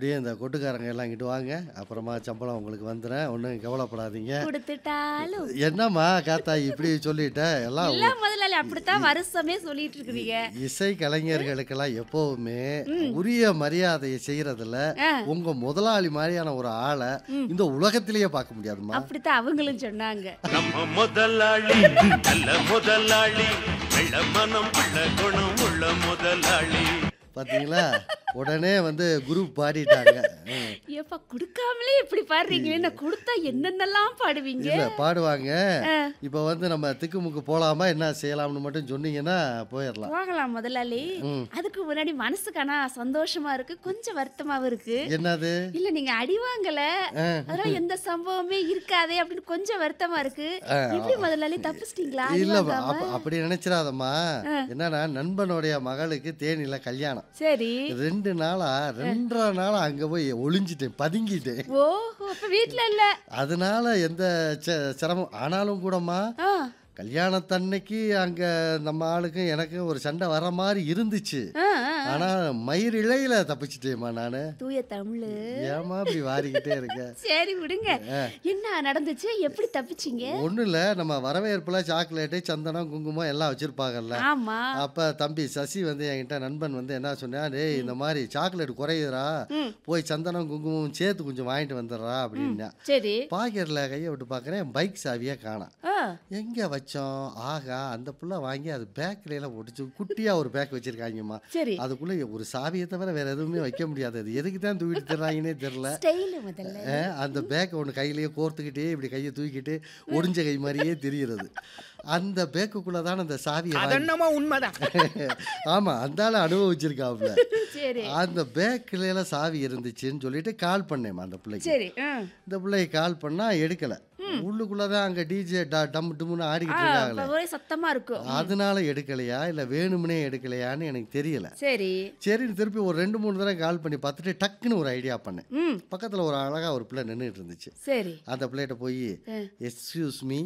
அப்படியே இந்த கொட்டுக்காரங்க எல்லாம் இங்கிட்டு வாங்க அப்புறமா சம்பளம் உங்களுக்கு வந்துடும் ஒன்றும் கவலைப்படாதீங்க கொடுத்துட்டாலும் என்னம்மா காத்தா இப்படி சொல்லிட்ட எல்லாம் இல்ல முதலாளி அப்படித்தான் வருஷமே சொல்லிட்டு இருக்கிறீங்க இசை கலைஞர்களுக்கெல்லாம் எப்பவுமே உரிய மரியாதையை செய்யறதுல ஆ. உங்க முதலாளி மாதிரியான ஒரு ஆளை இந்த உலகத்திலேயே பார்க்க முடியாதும்மா அப்படித்தான் அவங்களும் சொன்னாங்க நம்ம முதலாளி நல்ல முதலாளி வெள்ள மனம் உள்ள குணம் உள்ள முதலாளி பாத்தீங்களா உடனே வந்து குரூப் பாடிட்டாங்க ம். ஏப்பா கொடுக்காமலே இப்படி பாடுறீங்களே நான் கொடுத்தா என்னென்னலாம் பாடுவீங்க இல்ல பாடுவாங்க இப்ப வந்து நம்ம திக்குமுக்கு போலாமா என்ன செய்யலாம்னு மட்டும் சொன்னீங்கன்னா போயிடலாம் போகலாம் முதலாளி ம். அதுக்கு முன்னாடி மனசுக்கானா சந்தோஷமா இருக்கு கொஞ்சம் வருத்தமாவும் இருக்கு என்னது இல்ல நீங்க அடி வாங்கல அதனால எந்த சம்பவமே இருக்காதே அப்படின்னு கொஞ்சம் வருத்தமா இருக்கு எப்படி முதலாளி தப்பிச்சிட்டீங்களா அடி இல்ல வாங்காம? அப்ப- அப்படி நினைச்சிடாதம்மா என்னன்னா நண்பனுடைய மகளுக்கு தேனில கல்யாணம் சரி ரெண்டு நாளா ரெண்டரை நாளா அங்க போய் ஒளிஞ்சிட்டேன் பதுங்கிட்டேன் ஓஹோ அப்ப வீட்ல இல்ல அதனால எந்த ச- சிரமம் ஆனாலும் கூடமா ஆ, கல்யாணத்தன்னைக்கு அங்க நம்ம ஆளுக்கும் எனக்கும் ஒரு சண்டை வர மாதிரி இருந்துச்சு ஆ, ஆ. ஆனா மயிர் இழையில தப்பிச்சிட்டேம்மா நானு தூய தமிழ் ஏமா இப்படி வாரிக்கிட்டே இருக்க சரி விடுங்க என்ன நடந்துச்சு எப்படி தப்பிச்சீங்க ஒண்ணும் இல்ல நம்ம வரவேற்புல சாக்லேட்டு சந்தனம் குங்குமம் எல்லாம் வச்சிருப்பாங்கல்ல ஆமா அப்ப தம்பி சசி வந்து என்கிட்ட நண்பன் வந்து என்ன சொன்னா டேய் இந்த மாதிரி சாக்லேட் குறையுதுடா போய் சந்தனம் குங்குமம் சேர்த்து கொஞ்சம் வாங்கிட்டு வந்துடுறா அப்படின்னா சரி பாக்கெட்ல கையை விட்டு பார்க்கறேன் பைக் சாவியே காணோம் ஆ, எங்க வச்சோம் ஆகா அந்த புள்ள வாங்கி அது பேக்ல எல்லாம் ஒடிச்சு குட்டியா ஒரு பேக் வச்சிருக்காங்கம்மா சரி அதுக்குள்ள ஒரு சாவியை தவிர வேற எதுவுமே வைக்க முடியாது அது எதுக்கு தான் தூக்கிட்டு தர்றாங்கன்னே தெரியல ஸ்டைல் முதல்ல அஹ், அந்த பேக்கை ஒன்று கையிலேயே கோர்த்துக்கிட்டே இப்படி கையை தூக்கிட்டு ஒடிஞ்ச கை மாதிரியே தெரிகிறது அந்த பேக்குக்குள்ள தான் அந்த சாவியை வாங்கி- அதென்னமோ உண்மைதான் ஆமா அந்த ஆளு அனுபவிச்சிருக்காப்ல சரி அந்த பேக்கில எல்லாம் சாவி இருந்துச்சுன்னு சொல்லிட்டு கால் பண்ணேன் அந்த பிள்ளைக்கு சரி ஆ. இந்த பிள்ளைக்கு கால் பண்ணா எடுக்கல உள்ளுக்குள்ளதான் அங்க டிஜே டம் டும்னு ஆ, ஆடிக்கிட்டு அப்ப இருக்காங்களே ஒரே சத்தமா இருக்கும் அதனால எடுக்கலையா இல்ல வேணும்னே எடுக்கலையான்னு எனக்கு தெரியல சரி சரின்னு திருப்பி ஒரு ரெண்டு மூணு தடவை கால் பண்ணி பார்த்துட்டு டக்குன்னு ஒரு ஐடியா பண்ணேன் ம் பக்கத்துல ஒரு அழகா ஒரு பிள்ளை நின்றுட்டு இருந்துச்சு சரி அந்த பிள்ளைகிட்ட போய் எஸ்யூஸ் மீ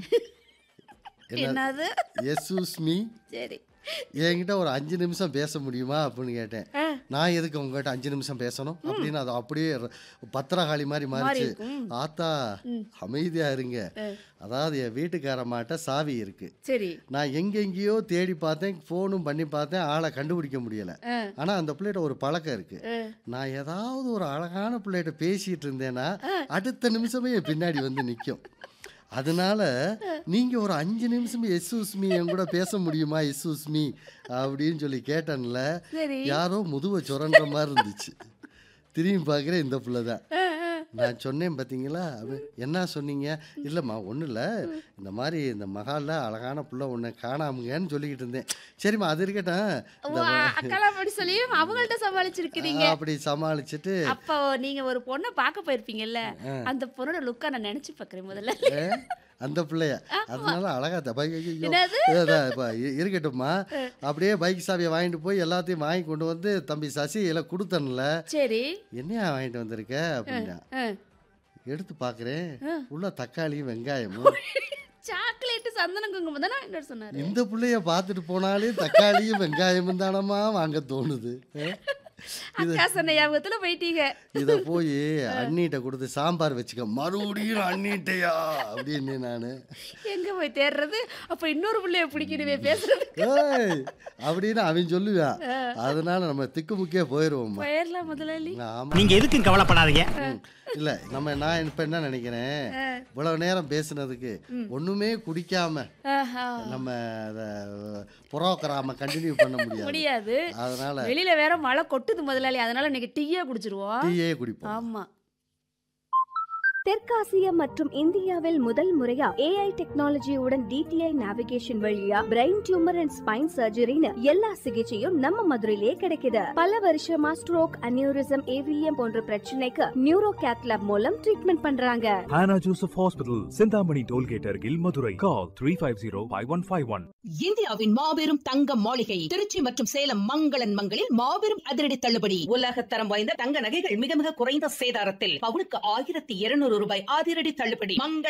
என்னது எஸ்யூஸ் மீ சரி என்கிட்ட ஒரு அஞ்சு நிமிஷம் பேச முடியுமா அப்படின்னு கேட்டேன் ஆ. நான் எதுக்கு உங்ககிட்ட அஞ்சு நிமிஷம் பேசணும் அப்படின்னு அது அப்படியே ர- பத்திரகாளி மாதிரி மாறிச்சு ஆத்தா அமைதியா இருங்க அதாவது என் வீட்டுக்காரமாட்ட சாவி இருக்கு சரி நான் எங்கெங்கேயோ தேடி பார்த்தேன் ஃபோனும் பண்ணி பார்த்தேன் ஆளை கண்டுபிடிக்க முடியல ஆ. ஆனா அந்த பிள்ளைகிட்ட ஒரு பழக்கம் இருக்கு ஆ. நான் ஏதாவது ஒரு அழகான பிள்ளைகிட்ட பேசிட்டு இருந்தேன்னா அடுத்த நிமிஷமே என் பின்னாடி வந்து நிற்கும் அதனால நீங்க ஒரு அஞ்சு நிமிஷம் எஸ் உஸ்மி என் கூட பேச முடியுமா எஸ் உஸ்மி அப்படின்னு சொல்லி கேட்டேன்ல சரி யாரோ முதுவை சுரண்ட மாதிரி இருந்துச்சு திரும்பி பார்க்குறேன் இந்த பிள்ளை தான் நான் சொன்னேன் பார்த்தீங்களா அப்படி, என்ன சொன்னீங்க இல்லைம்மா ஒன்றும் இல்லை இந்த மாதிரி இந்த மகாலில் அழகான புள்ள ஒன்று காணாமுங்கன்னு சொல்லிக்கிட்டு இருந்தேன் சரிம்மா அது இருக்கட்டும் ஓ, அ- அக்காலாம் அப்படி சொல்லி அவங்கள்ட்ட சமாளிச்சிருக்கிறீங்க அப்படி சமாளிச்சுட்டு அப்போ நீங்க ஒரு பொண்ணை பார்க்க போயிருப்பீங்கல்ல அந்த பொண்ணோட லுக்கா நான் நினைச்சு பார்க்கறேன் முதல்ல ஏ, அந்த பிள்ளைய அதனால அழகா த- பை- ஐயையோ. என்னது? அதான் இப்ப இ- இருக்கட்டும்மா அப்படியே பைக் சாவியை வாங்கிட்டு போய் எல்லாத்தையும் வாங்கி கொண்டு வந்து தம்பி சசி எல்லாம் கொடுத்தன்ல சரி என்னையா வாங்கிட்டு வந்திருக்க அப்படின்னா ஆ. எடுத்து பார்க்குறேன் உள்ள தக்காளியும் வெங்காயமும் சாக்லேட் சந்தனம் குங்குமம் தானே வாங்கிட்டு வர சொன்னாரு இந்த பிள்ளைய பார்த்துட்டு போனாலே தக்காளியும் வெங்காயமும் தானம்மா வாங்க தோணுது ஏ? அக்கா சொன்ன ஞாபகத்துல போயிட்டீங்க இதை போய் அண்ணிட்ட கொடுத்து சாம்பார் வச்சுக்க மறுபடியும் அண்ணிட்டையா அப்படின்னு நான் எங்க போய் தேடுறது அப்ப இன்னொரு பிள்ளைய பிடிக்கணுமே பேசுறது ஏய் அப்படின்னு அவன் சொல்லுவான் அதனால நம்ம திக்குமுக்கே போயிடுவோம்மா போயிடலாம் முதலாளி ஆமா நீங்க எதுக்கும் கவலைப்படாதீங்க ம். இல்ல நம்ம நான் இப்ப என்ன நினைக்கிறேன் இவ்வளவு நேரம் பேசுனதுக்கு ஒண்ணுமே குடிக்காம ஆஹா. நம்ம அத புரோக்கராம கண்டினியூ பண்ண முடியாது முடியாது அதனால வெளியில வேற மழை கொட்டுது முதலாளி அதனால இன்னைக்கு டீயே குடிச்சிருவோம் டீயே குடிப்போம் ஆமா தெற்காசியா மற்றும் இந்தியாவில் முதல் முறையா ஏஐ டெக்னாலஜியுடன் டிடிஐ நேவிகேஷன் வழியா பிரெயின் டியூமர் அண்ட் ஸ்பைன் சர்ஜரின்னு எல்லா சிகிச்சையும் நம்ம மதுரையிலே கிடைக்குது பல வருஷமா ஸ்ட்ரோக் அனியூரிசம் ஏவிஎம் போன்ற பிரச்சனைக்கு நியூரோ கேத்லாப் மூலம் ட்ரீட்மெண்ட் பண்றாங்க Hannah Joseph Hospital, Sindhamani Tollgate Argil, Madurai. Call 350-5151. இந்தியாவின் மாபெரும் தங்க மாளிகை திருச்சி மற்றும் சேலம் மங்களன் மங்களில் மாபெரும் அதிரடி தள்ளுபடி உலக தரம் வாய்ந்த தங்க நகைகள் மிக மிக குறைந்த சேதாரத்தில் பவுனுக்கு ஆயிரத்தி இருநூறு ரூபாய் அதிரடி தள்ளுபடி மங்கள